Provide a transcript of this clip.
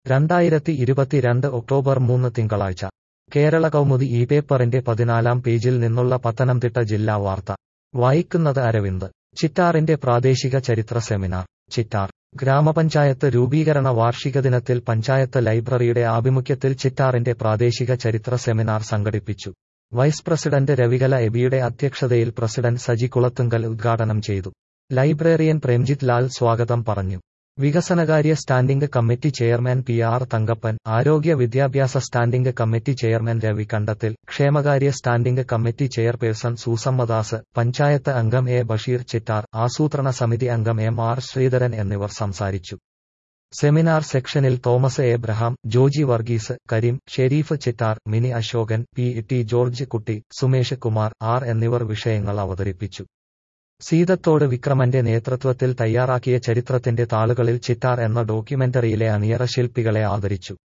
രണ്ടായിരത്തി ഇരുപത്തിരണ്ട് ഒക്ടോബർ മൂന്ന് തിങ്കളാഴ്ച കേരള കൗമുദി ഈ പേപ്പറിന്റെ പതിനാലാം പേജിൽ നിന്നുള്ള പത്തനംതിട്ട ജില്ലാ വാർത്ത വായിക്കുന്നത് അരവിന്ദ് ചിറ്റാറിന്റെ പ്രാദേശിക ചരിത്ര സെമിനാർ ചിറ്റാർ ഗ്രാമപഞ്ചായത്ത് രൂപീകരണ വാർഷിക ദിനത്തിൽ പഞ്ചായത്ത് ലൈബ്രറിയുടെ ആഭിമുഖ്യത്തിൽ ചിറ്റാറിന്റെ പ്രാദേശിക ചരിത്ര സെമിനാർ സംഘടിപ്പിച്ചു വൈസ് പ്രസിഡന്റ് രവികല എബിയുടെ അധ്യക്ഷതയിൽ പ്രസിഡന്റ് സജി കുളത്തുങ്കൽ ഉദ്ഘാടനം ചെയ്തു ലൈബ്രറിയൻ പ്രേംജിത് ലാൽ സ്വാഗതം പറഞ്ഞു വികസനകാര്യ standing committee chairman P R Thankappan ആരോഗ്യ വിദ്യാഭ്യാസ standing committee chairman Ravi Kandathil ക്ഷേമകാര്യ standing committee chairperson Soosammadas panchayat അംഗം എ ബഷീർ ചിറ്റാർ ആസൂത്രണ സമിതി അംഗം എം ആർ ശ്രീധരൻ എന്നിവർ സംസാരിച്ചു സെമിനാർ സെക്ഷനിൽ Thomas Abraham Joji Varghese Kareem Shareef Chittar Mini Ashokan P T George Kutty Sumesh Kumar R എന്നിവർ വിഷയങ്ങൾ അവതരിപ്പിച്ചു സീതത്തോട് വിക്രമന്റെ നേതൃത്വത്തിൽ തയ്യാറാക്കിയ ചരിത്രത്തിന്റെ താളുകളിൽ ചിറ്റാർ എന്ന ഡോക്യുമെന്ററിയിലെ അണിയറ ശില്പികളെ ആദരിച്ചു